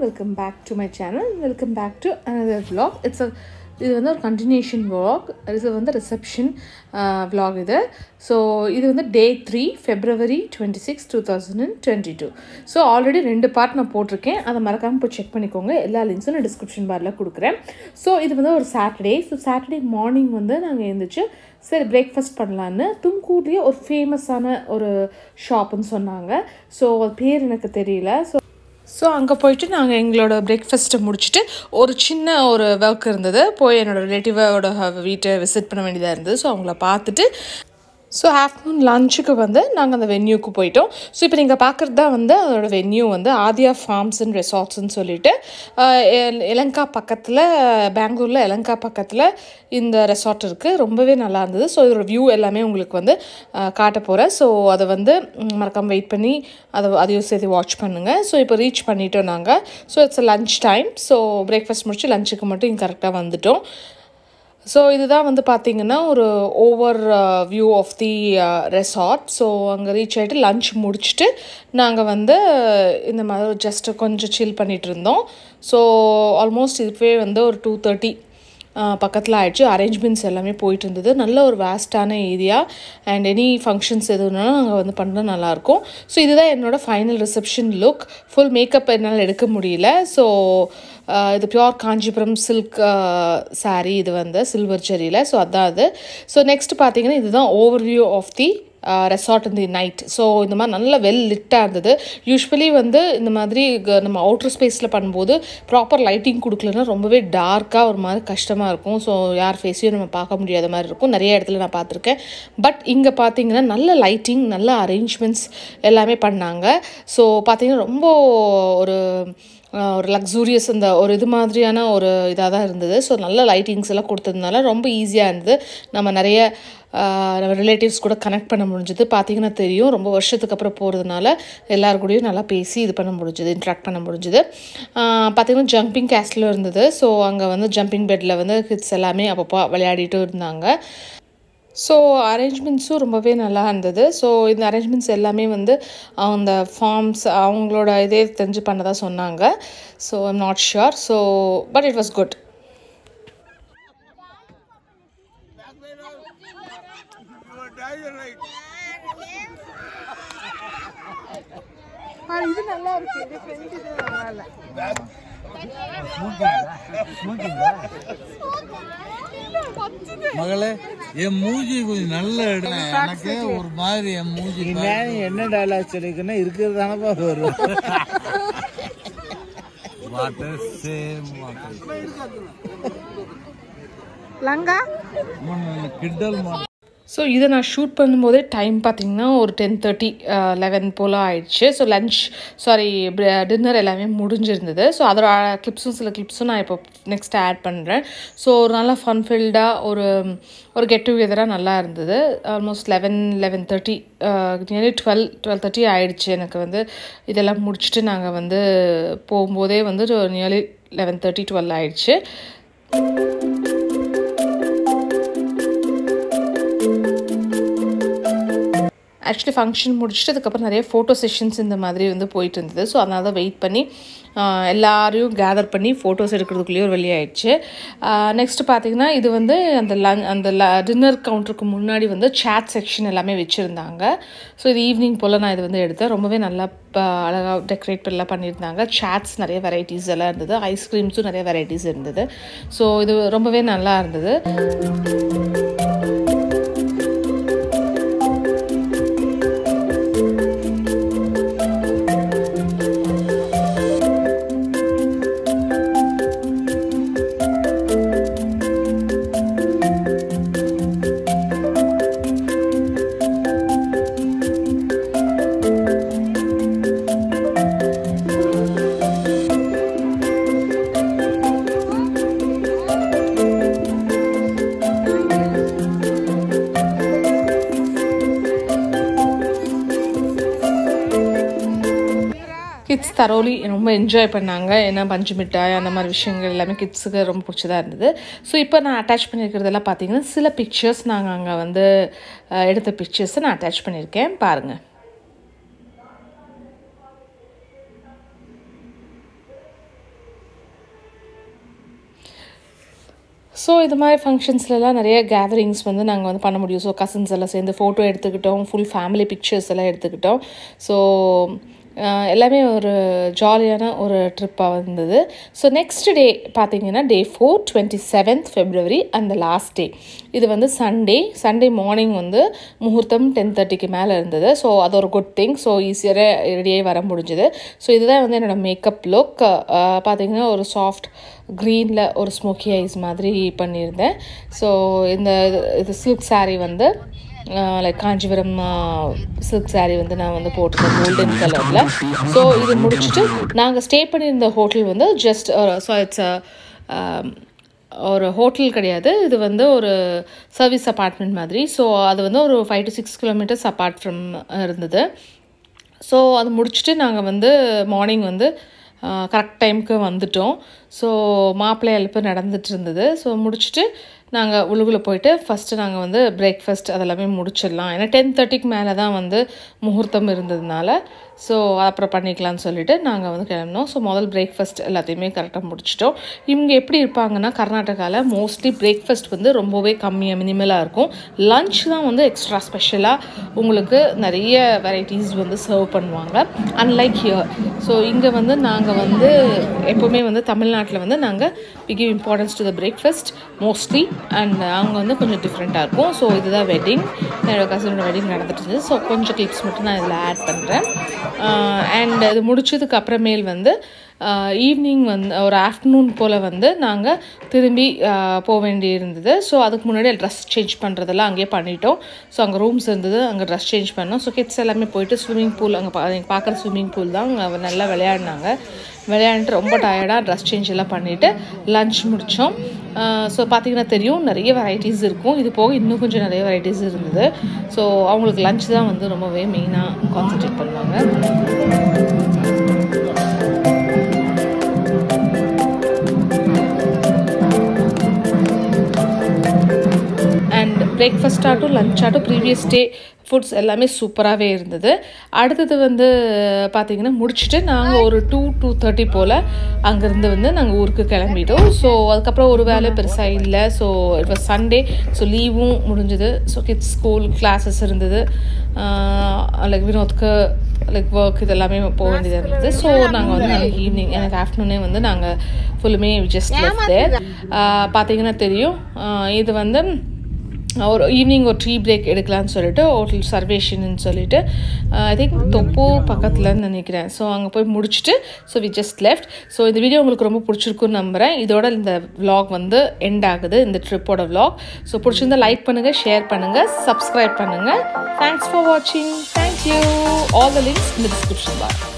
welcome back to my channel welcome back to another vlog it's uh இது வந்து ஒரு continuation vlog இது வந்து ரிசப்ஷன் vlog இது ஸோ இது வந்து day three February twenty six two thousand and twenty two so already ரெண்டு part நான் போட்டிருக்கேன் அதை மறக்காமல் போய் செக் பண்ணிக்கோங்க எல்லா லிங்க்ஸும் நான் டிஸ்கிரிப்ஷன் பாரில் கொடுக்குறேன் ஸோ இது வந்து ஒரு சாட்டர்டே ஸோ சாட்டர்டே மார்னிங் வந்து நாங்கள் எழுந்திரிச்சு சரி பிரேக்ஃபாஸ்ட் பண்ணலான்னு தும்கூர்லேயே ஒரு ஃபேமஸான ஒரு ஷாப்புன்னு சொன்னாங்க ஸோ அது பேர் எனக்கு தெரியல ஸோ ஸோ அங்கே போயிட்டு நாங்கள் எங்களோட பிரேக்ஃபாஸ்ட்டை முடிச்சுட்டு ஒரு சின்ன ஒரு ஒர்க் இருந்தது போய் என்னோடய ரிலேட்டிவோட வீட்டை விசிட் பண்ண வேண்டியதாக இருந்தது ஸோ அவங்கள பார்த்துட்டு ஸோ ஆஃப்டர்நூன் லஞ்சுக்கு வந்து நாங்கள் அந்த வென்யூக்கு போயிட்டோம் ஸோ இப்போ நீங்கள் பார்க்குறது தான் வந்து அதோட வென்யூ வந்து ஆதியா ஃபார்ம்ஸ் அண்ட் ரெசார்ட்ஸ்னு சொல்லிட்டு ஆஹ் எல்- எலங்கா பக்கத்தில் பெங்களூரில் எலங்கா பக்கத்தில் இந்த ரெசார்ட் இருக்குது ரொம்பவே நல்லா இருந்தது ஸோ இதோட வியூ எல்லாமே உங்களுக்கு வந்து ஆஹ் காட்ட போகிறேன் ஸோ அதை வந்து மறக்காமல் வெயிட் பண்ணி அதை அதையும் சேர்த்து வாட்ச் பண்ணுங்கள் ஸோ இப்போ ரீச் பண்ணிட்டோம் நாங்கள் so it's lunch time so breakfast முடிச்சு லஞ்சுக்கு மட்டும் இங்கே கரெக்டாக வந்துட்டோம் ஸோ இதுதான் வந்து பார்த்தீங்கன்னா ஒரு over view of the resort so அங்கே ரீச் ஆகிட்டு லஞ்ச் முடிச்சுட்டு நாங்கள் வந்து இந்த மாதிரி ஜஸ்ட் கொஞ்சம் சில் பண்ணிட்டு இருந்தோம் ஸோ ஆல்மோஸ்ட் இதுவே வந்து ஒரு டூ தேர்ட்டி பக்கத்தில் ஆயிடுச்சு அரேஞ்ச்மெண்ட்ஸ் எல்லாமே போயிட்டு இருந்தது நல்ல ஒரு வேஸ்டான ஏரியா அண்ட் எனி ஃபங்க்ஷன்ஸ் எதுனாலும் அங்கே வந்து பண்ணால் நல்லாயிருக்கும் ஸோ இதுதான் என்னோட final reception look full makeup என்னால் எடுக்க முடியல ஸோ இது பியோர் காஞ்சிபுரம் சில்க் saree இது வந்து சில்வர் ஜெரியில் ஸோ அதான் அது ஸோ நெக்ஸ்ட் பார்த்தீங்கன்னா இதுதான் ஓவர்வியூ ஆஃப் தி ரெசார்ட் இந்த நைட் ஸோ இந்த மாதிரி நல்ல வெல் லிட்டாக இருந்தது யூஸ்வலி வந்து இந்த மாதிரி க- நம்ம அவுட்டர் ஸ்பேஸில் பண்ணும்போது ப்ராப்பர் லைட்டிங் கொடுக்கலன்னா ரொம்பவே டார்க்காக ஒரு மாதிரி கஷ்டமாக இருக்கும் ஸோ யார் ஃபேஸையும் நம்ம பார்க்க முடியாத மாதிரி இருக்கும் நிறைய இடத்துல நான் பார்த்துருக்கேன் பட் இங்கே பார்த்தீங்கன்னா நல்ல லைட்டிங் நல்ல அரேஞ்ச்மெண்ட்ஸ் எல்லாமே பண்ணாங்க ஸோ பார்த்தீங்கன்னா ரொம்ப ஒரு ஆஹ் ஒரு லக்ஸூரியஸ் அந்த ஒரு இது மாதிரியான ஒரு இதாக தான் இருந்தது ஸோ நல்ல லைட்டிங்ஸ் எல்லாம் கொடுத்ததுனால ரொம்ப ஈஸியாக இருந்தது நம்ம நிறைய ஆஹ் நம்ம ரிலேட்டிவ்ஸ் கூட கனெக்ட் பண்ண முடிஞ்சது பார்த்தீங்கன்னா தெரியும் ரொம்ப வருஷத்துக்கு அப்புறம் போகிறதுனால எல்லாரு கூடயும் நல்லா பேசி இது பண்ண முடிஞ்சது இன்ட்ராக்ட் பண்ண முடிஞ்சது பார்த்தீங்கன்னா ஜம்பிங் கேஸ்டிலும் இருந்தது ஸோ அங்கே வந்து ஜம்பிங் பெட்டில் வந்து கிட்ஸ் எல்லாமே அப்பப்போ விளையாடிட்டு இருந்தாங்க ஸோ அரேஞ்ச்மெண்ட்ஸும் ரொம்பவே நல்லா இருந்தது ஸோ இந்த அரேஞ்ச்மெண்ட்ஸ் எல்லாமே வந்து அந்த ஃபார்ம்ஸ் அவங்களோட இதே தெரிஞ்சு பண்ணதா சொன்னாங்க so I'm not sure so but it was good இது நல்லா இருக்கு இது ஃப்ரெண்ட் இது நல்லா இல்லை மகளே என் மூஞ்சி கொஞ்சம் நல்ல இடம் எனக்கு ஒரு மாதிரி என் மூஞ்சி நான் என்ன டயலாக் சொல்லிருக்கேன்னா இருக்கிறது தானப்பா வரும் வாட்டர் சேம் லங்கா கிண்டல் மா ஸோ இதை நான் ஷூட் பண்ணும்போதே டைம் பார்த்தீங்கன்னா ஒரு டென் தேர்ட்டி லெவன் போல் ஆயிடுச்சு ஸோ லஞ்ச் சாரி டின்னர் எல்லாமே முடிஞ்சிருந்தது ஸோ அதோட கிளிப்ஸும் சில கிளிப்ஸும் நான் இப்போ நெக்ஸ்ட் ஆட் பண்ணுறேன் ஸோ ஒரு நல்ல ஃபன்ஃபில்டாக ஒரு ஒரு கெட் டுகெதராக நல்லா இருந்தது almost eleven eleven thirty nearly twelve twelve thirty ஆயிடுச்சு எனக்கு வந்து இதெல்லாம் முடிச்சுட்டு நாங்கள் வந்து போகும்போதே வந்து நியர்லி லெவன் தேர்ட்டி டுவெல் ஆயிடுச்சு ஆக்சுவலி ஃபங்க்ஷன் முடிச்சுட்டு அதுக்கப்புறம் நிறைய ஃபோட்டோ செஷன்ஸ் இந்த மாதிரி வந்து போயிட்டு இருந்தது ஸோ அதனால தான் வெயிட் பண்ணி ஆஹ், எல்லாரையும் கேதர் பண்ணி ஃபோட்டோஸ் எடுக்கிறதுக்குள்ளேயே ஒரு வெளியாயிடுச்சு நெக்ஸ்ட் பார்த்தீங்கன்னா இது வந்து அந்த லன் அந்த டின்னர் கவுண்டருக்கு முன்னாடி வந்து சேட் செக்ஷன் எல்லாமே வச்சுருந்தாங்க ஸோ இது ஈவினிங் போல் நான் இது வந்து எடுத்தேன் ரொம்பவே நல்லா அழகாக டெக்கரேட் எல்லாம் பண்ணியிருந்தாங்க சேட்ஸ் நிறைய வெரைட்டிஸ் எல்லாம் இருந்தது ஐஸ்கிரீம்ஸும் நிறைய வெரைட்டிஸ் இருந்தது ஸோ இது ரொம்பவே நல்லா இருந்தது கிட்ஸ் தரோலி ரொம்ப என்ஜாய் பண்ணாங்க ஏன்னா பஞ்சு மிட்டாய் அந்த மாதிரி விஷயங்கள் எல்லாமே கிட்ஸுக்கு ரொம்ப பிடிச்சதா இருந்தது ஸோ இப்போ நான் அட்டாச் பண்ணியிருக்கிறதெல்லாம் பார்த்தீங்கன்னா சில பிக்சர்ஸ் நாங்கள் அங்கே வந்து அஹ், எடுத்த பிக்சர்ஸை நான் அட்டாச் பண்ணியிருக்கேன் பாருங்கள் ஸோ இது மாதிரி ஃபங்க்ஷன்ஸ்லலாம் நிறைய கேதரிங்ஸ் வந்து நாங்கள் வந்து பண்ண முடியும் ஸோ கசின்ஸ் எல்லாம் சேர்ந்து ஃபோட்டோ எடுத்துக்கிட்டோம் ஃபுல் ஃபேமிலி பிக்சர்ஸ் எல்லாம் எடுத்துக்கிட்டோம் ஸோ எல்லாமே ஒரு ஜாலியான ஒரு ட்ரிப்பாக இருந்தது ஸோ நெக்ஸ்ட் டே பார்த்தீங்கன்னா day four twenty seventh February அந்த லாஸ்ட் டே இது வந்து சண்டே சண்டே மார்னிங் வந்து முகூர்த்தம் டென் தேர்ட்டிக்கு மேலே இருந்தது ஸோ அது ஒரு குட் திங் ஸோ ஈஸியாக ரெடியாகி வர முடிஞ்சுது ஸோ இதுதான் வந்து என்னோடய மேக்கப் லுக் பார்த்தீங்கன்னா ஒரு சாஃப்ட் க்ரீனில் ஒரு ஸ்மோக்கி ஐஸ் மாதிரி பண்ணியிருந்தேன் ஸோ இந்த இது- இது சில்க் saree வந்து லைக் காஞ்சிபுரம் சில்க் saree வந்து நான் வந்து போட்டிருந்தேன் கோல்டன் கலரில் ஸோ இது முடிச்சுட்டு நாங்கள் ஸ்டே பண்ணியிருந்த ஹோட்டல் வந்து ஜஸ்ட் ஸோ இட்ஸ் ஒரு ஹோட்டல் கிடையாது இது வந்து ஒரு சர்வீஸ் அப்பார்ட்மெண்ட் மாதிரி ஸோ அது வந்து ஒரு five to six kilometres apart from இருந்தது ஸோ அது முடிச்சுட்டு நாங்கள் வந்து மார்னிங் வந்து கரெக்ட் டைமுக்கு வந்துட்டோம் ஸோ மாப்பிள்ளை எழுப்பு நடந்துட்டு இருந்தது ஸோ முடிச்சுட்டு நாங்கள் உள்ளுக்குள்ளே போயிட்டு ஃபஸ்ட்டு நாங்கள் வந்து பிரேக்ஃபாஸ்ட் அதெல்லாமே முடிச்சிடலாம் ஏன்னா டென் தேர்ட்டிக்கு மேலே தான் வந்து முகூர்த்தம் இருந்ததுனால ஸோ அப்புறம் பண்ணிக்கலாம்னு சொல்லிட்டு நாங்கள் வந்து கிளம்பினோம் ஸோ முதல் பிரேக்ஃபாஸ்ட் எல்லாத்தையுமே கரெக்டாக முடிச்சிட்டோம் இவங்க எப்படி இருப்பாங்கன்னா கர்நாடகாவில் மோஸ்ட்லி பிரேக்ஃபாஸ்ட் வந்து ரொம்பவே கம்மியாக மினிமலாக இருக்கும் லஞ்ச் தான் வந்து எக்ஸ்ட்ரா ஸ்பெஷலாக உங்களுக்கு நிறைய வெரைட்டிஸ் வந்து சர்வ் பண்ணுவாங்க அன்லைக் ஹியர் ஸோ இங்கே வந்து நாங்கள் வந்து எப்போவுமே வந்து தமிழ்நாட்டில் வந்து நாங்கள் we give importance to the breakfast mostly and அவங்க வந்து கொஞ்சம் டிஃப்ரெண்ட்டாக இருக்கும் ஸோ இதுதான் வெட்டிங் என்னோட கசினோட வெட்டிங் நடந்துட்டு இருந்துச்சு ஸோ கொஞ்சம் கிளிப்ஸ் மட்டும் நான் இதில் ஆட் பண்ணுறேன் அண்ட் இது முடிச்சதுக்கு அப்புறமேல் வந்து ஈவினிங் வந்து ஒரு ஆஃப்டர்நூன் போல் வந்து நாங்கள் திரும்பி ஆஹ், போக வேண்டி இருந்தது ஸோ அதுக்கு முன்னாடி ட்ரெஸ் சேஞ்ச் பண்ணுறதெல்லாம் அங்கேயே பண்ணிட்டோம் ஸோ அங்கே ரூம்ஸ் இருந்தது அங்கே ட்ரெஸ் சேஞ்ச் பண்ணோம் ஸோ கிட்ஸ் எல்லாமே போயிட்டு ஸ்விம்மிங் பூல் அங்கே பா நீங்கள் பார்க்குற ஸ்விம்மிங் பூல் தான் அங்கே நல்லா விளையாடினாங்க விளையாண்டுட்டு ரொம்ப டயர்டாக ட்ரெஸ் சேஞ்ச் எல்லாம் பண்ணிவிட்டு லஞ்ச் முடித்தோம் ஸோ பார்த்தீங்கன்னா தெரியும் நிறைய வெரைட்டிஸ் இருக்கும் இது போக இன்னும் கொஞ்சம் நிறைய வெரைட்டிஸ் இருந்தது ஸோ அவங்களுக்கு லஞ்ச் தான் வந்து ரொம்பவே மெயினாக கான்சென்ட்ரேட் பண்ணுவாங்க அண்ட் பிரேக்ஃபாஸ்ட் ஆகட்டும் லஞ்ச் ஆகட்டும் ப்ரீவியஸ் டே ஃபுட்ஸ் எல்லாமே சூப்பராகவே இருந்தது அடுத்தது வந்து பார்த்தீங்கன்னா முடிச்சுட்டு நாங்கள் ஒரு டூ டூ தேர்ட்டி போல் அங்கேருந்து வந்து நாங்கள் ஊருக்கு கிளம்பிட்டோம் ஸோ அதுக்கப்புறம் ஒரு வேலை பெருசாக இல்லை so it was Sunday so லீவும் முடிஞ்சுது ஸோ கிட்ஸ் ஸ்கூல் கிளாஸஸ் இருந்தது லைக் வினோத்க்கு லைக் ஒர்க் இதெல்லாமே போக வேண்டியதாக இருந்தது ஸோ நாங்கள் வந்து நாளைக்கு ஈவினிங் எனக்கு ஆஃப்டர்நூனே வந்து நாங்கள் ஃபுல்லுமே ஜஸ்ட் லெஃப்ட் தேர் பார்த்தீங்கன்னா தெரியும் ஆஹ் இது வந்து ஒரு ஈவினிங் ஒரு டீ பிரேக் எடுக்கலாம்னு சொல்லிட்டு ஹோட்டல் சர்வேஷன்னு சொல்லிட்டு ஐ திங்க் தொப்போ பக்கத்துலன்னு நினைக்கிறேன் ஸோ அங்கே போய் முடிச்சுட்டு so we just left so இந்த வீடியோ உங்களுக்கு ரொம்ப பிடிச்சிருக்குன்னு நம்புகிறேன் இதோட இந்த vlog வந்து எண்ட் ஆகுது இந்த ட்ரிப்போட vlog ஸோ பிடிச்சிருந்தா லைக் பண்ணுங்கள் ஷேர் பண்ணுங்கள் சப்ஸ்கிரைப் பண்ணுங்கள் தேங்க்ஸ் ஃபார் வாட்சிங் தேங்க்யூ ஆல் த லிங்க்ஸ் இந்த டிஸ்கிரிப்ஷன் பார்